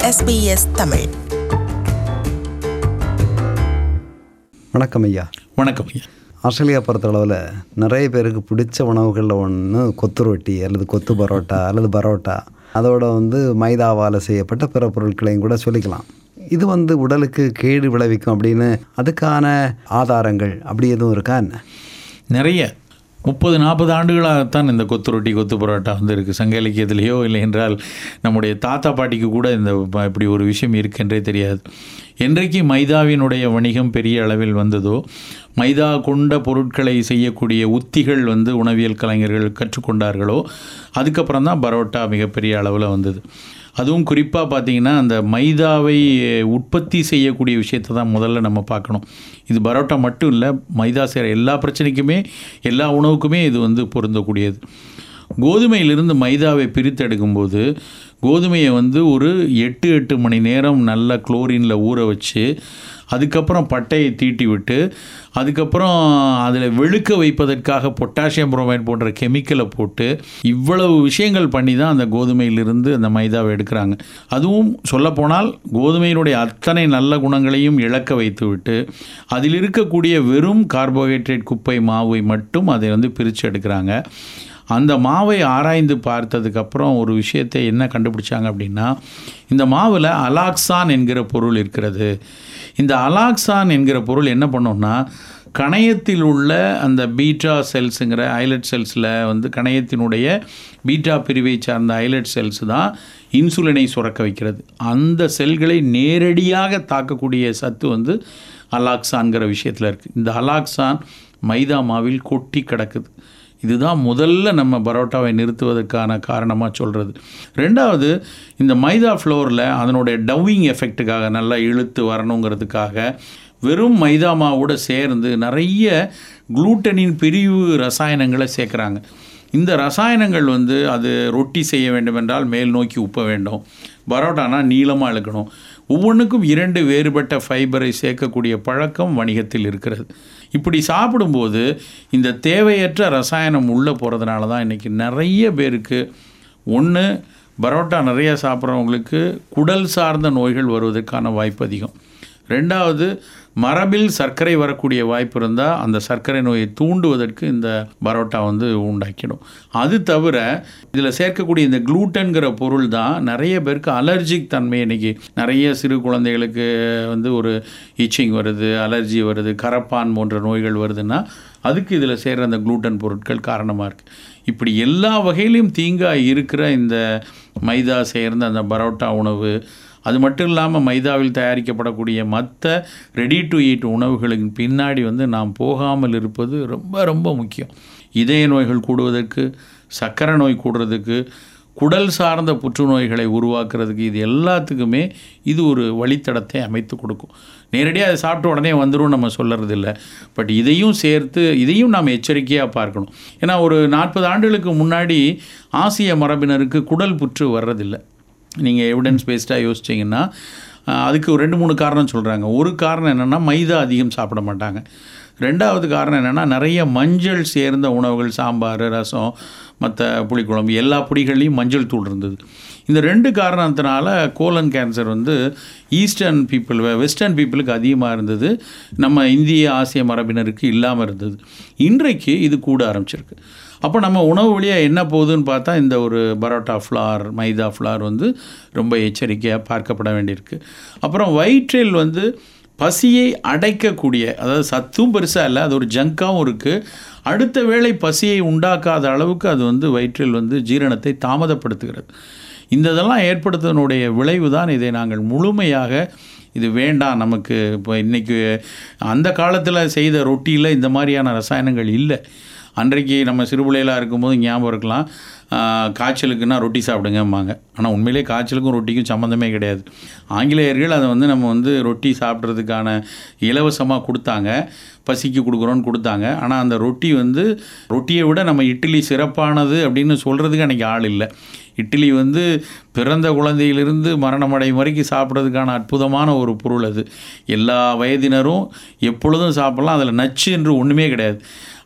SBS Tamil வணக்கம் ஐயா வணக்கம் ஐயா ஆஸ்திரேலியா பொறுத்தளவில் நிறைய பேருக்கு பிடிச்ச உணவுகளில் ஒன்று கொத்து ரொட்டி அல்லது கொத்து பரோட்டா அல்லது பரோட்டா அதோட வந்து மைதாவால் செய்யப்பட்ட பிற பொருட்களையும் கூட சொல்லிக்கலாம் இது வந்து உடலுக்கு கேடு விளைவிக்கும் அப்படின்னு அதுக்கான ஆதாரங்கள் அப்படி எதுவும் இருக்கா என்ன நிறைய முப்பது நாற்பது ஆண்டுகளாகத்தான் இந்த கொத்து ரொட்டி கொத்து பரோட்டா வந்து இருக்குது சங்க இலக்கியத்திலேயோ இல்லை என்றால் நம்முடைய தாத்தா பாட்டிக்கு கூட இந்த ப- இப்படி ஒரு விஷயம் இருக்குன்றே தெரியாது என்றைக்கு மைதாவினுடைய வணிகம் பெரிய அளவில் வந்ததோ மைதா கொண்ட பொருட்களை செய்யக்கூடிய உத்திகள் வந்து உணவியல் கலைஞர்கள் கற்றுக்கொண்டார்களோ அதுக்கப்புறம் தான் பரோட்டா மிகப்பெரிய அளவில் வந்தது அதுவும் குறிப்பாக பார்த்தீங்கன்னா அந்த மைதாவை உற்பத்தி செய்யக்கூடிய விஷயத்தை தான் முதல்ல நம்ம பார்க்கணும் இது பரோட்டா மட்டும் இல்லை மைதா செய்கிற எல்லா பிரச்சனைக்குமே எல்லா உணவுக்குமே இது வந்து பொருந்தக்கூடியது கோதுமையிலிருந்து மைதாவை பிரித்தெடுக்கும்போது கோதுமையை வந்து ஒரு எட்டு எட்டு மணி நேரம் நல்ல குளோரினில் ஊற வச்சு அதுக்கப்புறம் பட்டையை தீட்டி விட்டு அதுக்கப்புறம் அதில் வெளுக்க வைப்பதற்காக பொட்டாசியம் புரோமைட் போன்ற கெமிக்கலை போட்டு இவ்வளவு விஷயங்கள் பண்ணி தான் அந்த கோதுமையிலிருந்து அந்த மைதாவை எடுக்கிறாங்க அதுவும் சொல்லப்போனால் கோதுமையினுடைய அத்தனை நல்ல குணங்களையும் இழக்க வைத்து விட்டு அதில் இருக்கக்கூடிய வெறும் கார்போஹைட்ரேட் குப்பை மாவை மட்டும் அதை வந்து பிரித்து எடுக்கிறாங்க அந்த மாவை ஆராய்ந்து பார்த்ததுக்கப்புறம் ஒரு விஷயத்தை என்ன கண்டுபிடிச்சாங்க அப்படின்னா இந்த மாவில் அலாக்சான் என்கிற பொருள் இருக்கிறது இந்த அலாக்சான் என்கிற பொருள் என்ன பண்ணோம்னா கணையத்தில் உள்ள அந்த பீட்டா செல்ஸுங்கிற ஐலட் செல்ஸில் வந்து கணையத்தினுடைய பீட்டா பிரிவை சார்ந்த ஐலட் செல்ஸ் தான் இன்சுலினை சுரக்க வைக்கிறது அந்த செல்களை நேரடியாக தாக்கக்கூடிய சத்து வந்து அலாக்சான்கிற விஷயத்தில் இருக்குது இந்த அலாக்சான் மைதா மாவில் கொட்டி கிடக்குது இதுதான் முதல்ல நம்ம பரோட்டாவை நிறுத்துவதற்கான காரணமாக சொல்கிறது ரெண்டாவது இந்த மைதா ஃப்ளோரில் அதனுடைய டவ்விங் எஃபெக்ட்டுக்காக நல்லா இழுத்து வரணுங்கிறதுக்காக வெறும் மைதா மாவோட சேர்ந்து நிறைய குளூட்டனின் பிரிவு ரசாயனங்களை சேர்க்குறாங்க இந்த ரசாயனங்கள் வந்து அது ரொட்டி செய்ய வேண்டுமென்றால் மேல் நோக்கி உப்ப வேண்டும் பரோட்டானா நீளமாக இழுக்கணும் ஒவ்வொன்றுக்கும் இரண்டு வேறுபட்ட ஃபைபரை சேர்க்கக்கூடிய பழக்கம் வணிகத்தில் இருக்கிறது இப்படி சாப்பிடும்போது இந்த தேவையற்ற ரசாயனம் உள்ளே போகிறதுனால தான் இன்றைக்கி நிறைய பேருக்கு ஒன்று பரோட்டா நிறைய சாப்பிட்றவங்களுக்கு குடல் சார்ந்த நோய்கள் வருவதற்கான வாய்ப்பு அதிகம் ரெண்டாவது மரபில் சர்க்கரை வரக்கூடிய வாய்ப்பு இருந்தால் அந்த சர்க்கரை நோயை தூண்டுவதற்கு இந்த பரோட்டா வந்து உண்டாக்கிடும் அது தவிர இதில் சேர்க்கக்கூடிய இந்த குளூட்டன்கிற பொருள் தான் நிறைய பேருக்கு அலர்ஜிக் தன்மை இன்னைக்கு நிறைய சிறு குழந்தைகளுக்கு வந்து ஒரு இச்சிங் வருது அலர்ஜி வருது கரப்பான் போன்ற நோய்கள் வருதுன்னா அதுக்கு இதில் சேர்கிற அந்த குளூட்டன் பொருட்கள் காரணமாக இருக்குது இப்படி எல்லா வகையிலையும் தீங்காக இருக்கிற இந்த மைதா சேர்ந்த அந்த பரோட்டா உணவு அது மட்டும் இல்லாமல் மைதாவில் தயாரிக்கப்படக்கூடிய மற்ற ரெடி டு ஈட் உணவுகளின் பின்னாடி வந்து நாம் போகாமல் இருப்பது ரொம்ப ரொம்ப முக்கியம் இதய நோய்கள் கூடுவதற்கு சர்க்கரை நோய் கூடுறதுக்கு குடல் சார்ந்த புற்றுநோய்களை உருவாக்குறதுக்கு இது எல்லாத்துக்குமே இது ஒரு வழித்தடத்தை அமைத்து கொடுக்கும் நேரடியாக அதை சாப்பிட்ட உடனே வந்துடும் நம்ம சொல்கிறது இல்லை பட் இதையும் சேர்த்து இதையும் நாம் எச்சரிக்கையாக பார்க்கணும் ஏன்னா ஒரு நாற்பது ஆண்டுகளுக்கு முன்னாடி ஆசிய மரபினருக்கு குடல் புற்று வர்றதில்லை நீங்கள் எவிடன்ஸ் பேஸ்டாக யோசிச்சிங்கன்னா அஹ், அதுக்கு ஒரு ரெண்டு மூணு காரணம் சொல்கிறாங்க ஒரு காரணம் என்னென்னா மைதா அதிகம் சாப்பிட மாட்டாங்க ரெண்டாவது காரணம் என்னென்னா நிறைய மஞ்சள் சேர்ந்த உணவுகள் சாம்பார் ரசம் மற்ற புளிக்குழம்பு எல்லா பொடிகள்லையும் மஞ்சள் தூள் இருந்தது இந்த ரெண்டு காரணத்தினால கோலன் கேன்சர் வந்து ஈஸ்டர்ன் பீப்புள் வெஸ்டர்ன் பீப்புளுக்கு அதிகமாக இருந்தது நம்ம இந்திய ஆசிய மரபினருக்கு இல்லாமல் இருந்தது இன்றைக்கு இது கூட ஆரம்பிச்சிருக்கு அப்போ நம்ம உணவு வழியாக என்ன போகுதுன்னு பார்த்தா இந்த ஒரு பரோட்டா ஃப்ளார் மைதா ஃப்ளார் வந்து ரொம்ப எச்சரிக்கையாக பார்க்கப்பட வேண்டியிருக்கு அப்புறம் வயிற்றில் வந்து பசியை அடைக்கக்கூடிய அதாவது சத்தும் பெருசாக இல்லை அது ஒரு ஜங்காவும் இருக்குது அடுத்த வேளை பசியை உண்டாக்காத அளவுக்கு அது வந்து வயிற்றில் வந்து ஜீரணத்தை தாமதப்படுத்துகிறது இந்த இதெல்லாம் ஏற்படுத்தினுடைய விளைவு தான் இதை நாங்கள் முழுமையாக இது வேண்டாம் நமக்கு இப்போ இன்றைக்கி அந்த காலத்தில் செய்த ரொட்டியில் இந்த மாதிரியான ரசாயனங்கள் இல்லை அன்றைக்கு நம்ம சிறுபிள்ளைகளாக இருக்கும்போது ஞாபகம் இருக்கலாம் ஆஹ், காய்ச்சலுக்குன்னா ரொட்டி சாப்பிடுங்கம்பாங்க ஆனால் உண்மையிலே காய்ச்சலுக்கும் ரொட்டிக்கும் சம்மந்தமே கிடையாது ஆங்கிலேயர்கள் அதை வந்து நம்ம வந்து ரொட்டி சாப்பிட்றதுக்கான இலவசமாக கொடுத்தாங்க பசிக்கு கொடுக்குறோன்னு கொடுத்தாங்க ஆனால் அந்த ரொட்டி வந்து ரொட்டியை விட நம்ம இட்லி சிறப்பானது அப்படின்னு சொல்கிறதுக்கு அன்றைக்கி ஆள் இல்லை இட்லி வந்து பிறந்த குழந்தையிலிருந்து மரணம் அடையும் வரைக்கும் சாப்பிட்றதுக்கான அற்புதமான ஒரு பொருள் அது எல்லா வயதினரும் எப்பொழுதும் சாப்பிடலாம் அதில் நச்சு என்று ஒன்றுமே கிடையாது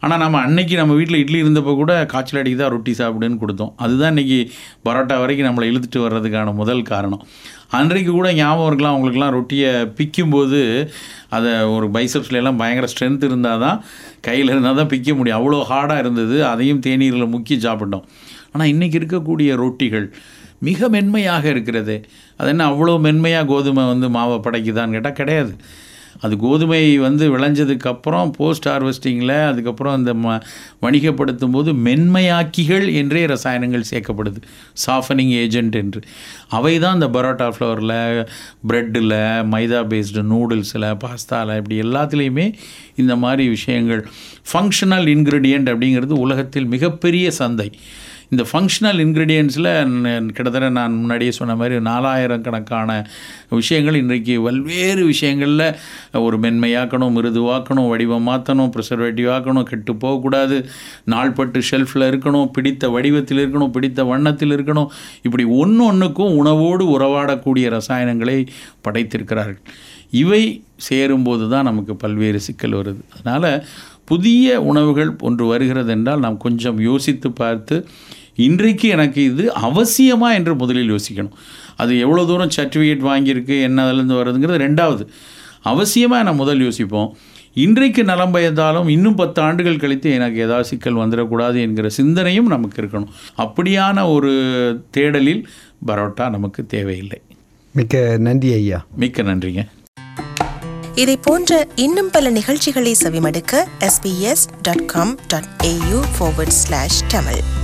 ஆனால் நம்ம அன்னைக்கு நம்ம வீட்டில் இட்லி இருந்தப்போ கூட காய்ச்சல் அடிக்குதா ரொட்டி சாப்பிடுன்னு கொடுத்தோம் அதுதான் இன்றைக்கி பரோட்டா வரைக்கும் நம்மளை இழுத்துட்டு வர்றதுக்கான முதல் காரணம் அன்றைக்கு கூட ஞாபகம் இருக்கலாம் அவங்களுக்குலாம் ரொட்டியை பிக்கும்போது அதை ஒரு பைசப்ஸ்ல எல்லாம் பயங்கர ஸ்ட்ரென்த் இருந்தால் தான் கையில் இருந்தால் தான் பிக்க முடியும் அவ்வளோ ஹார்டாக இருந்தது அதையும் தேநீரில் முக்கி சாப்பிட்டோம் ஆனால் இன்றைக்கி இருக்கக்கூடிய ரொட்டிகள் மிக மென்மையாக இருக்கிறது அது என்ன அவ்வளோ மென்மையாக கோதுமை வந்து மாவை படைக்குதான்னு கேட்டால் கிடையாது அது கோதுமை வந்து விளைஞ்சதுக்கு அப்புறம் போஸ்ட் ஹார்வெஸ்டிங்கில் அதுக்கப்புறம் இந்த ம வணிகப்படுத்தும் போது மென்மையாக்கிகள் என்றே ரசாயனங்கள் சேர்க்கப்படுது சாஃபனிங் ஏஜென்ட் என்று அவை தான் இந்த பரோட்டா ஃப்ளவரில் ப்ரெட்டில் மைதா பேஸ்டு நூடுல்ஸில் பாஸ்தாவில் இப்படி எல்லாத்துலேயுமே இந்த மாதிரி விஷயங்கள் ஃபங்க்ஷனல் இன்க்ரீடியண்ட் அப்படிங்கிறது உலகத்தில் மிகப்பெரிய சந்தை இந்த ஃபங்க்ஷனல் இன்க்ரீடியன்ஸில் கிட்டத்தட்ட நான் முன்னாடியே சொன்ன மாதிரி நாலாயிரம் கணக்கான விஷயங்கள் இன்றைக்கு பல்வேறு விஷயங்களில் ஒரு மென்மையாக்கணும் மிருதுவாக்கணும் வடிவம் மாற்றணும் ப்ரிசர்வேட்டிவ் ஆக்கணும் கெட்டு போகக்கூடாது நாள்பட்டு ஷெல்ஃபில் இருக்கணும் பிடித்த வடிவத்தில் இருக்கணும் பிடித்த வண்ணத்தில் இருக்கணும் இப்படி ஒன்று ஒன்றுக்கும் உணவோடு உறவாடக்கூடிய ரசாயனங்களை படைத்திருக்கிறார்கள் இவை சேரும்போது தான் நமக்கு பல்வேறு சிக்கல் வருது அதனால் புதிய உணவுகள் ஒன்று வருகிறது என்றால் நாம் கொஞ்சம் யோசித்து பார்த்து இன்றைக்கு எனக்கு இது அவசியமா என்று முதலில் யோசிக்கணும் அது எவ்வளோ தூரம் சர்டிஃபிகேட் வாங்கியிருக்கு என்ன அதுலேருந்து வருதுங்கிறது ரெண்டாவது அவசியமாக நான் முதல் யோசிப்போம் இன்றைக்கு நலம் பயந்தாலும் இன்னும் பத்து ஆண்டுகள் கழித்து எனக்கு ஏதாவது சிக்கல் வந்துடக்கூடாது என்கிற சிந்தனையும் நமக்கு இருக்கணும் அப்படியான ஒரு தேடலில் பரோட்டா நமக்கு தேவையில்லை மிக்க நன்றி ஐயா மிக்க நன்றிங்க இதை போன்ற இன்னும் பல நிகழ்ச்சிகளை செவிமடுக்க sbs.com.au forward slash tamil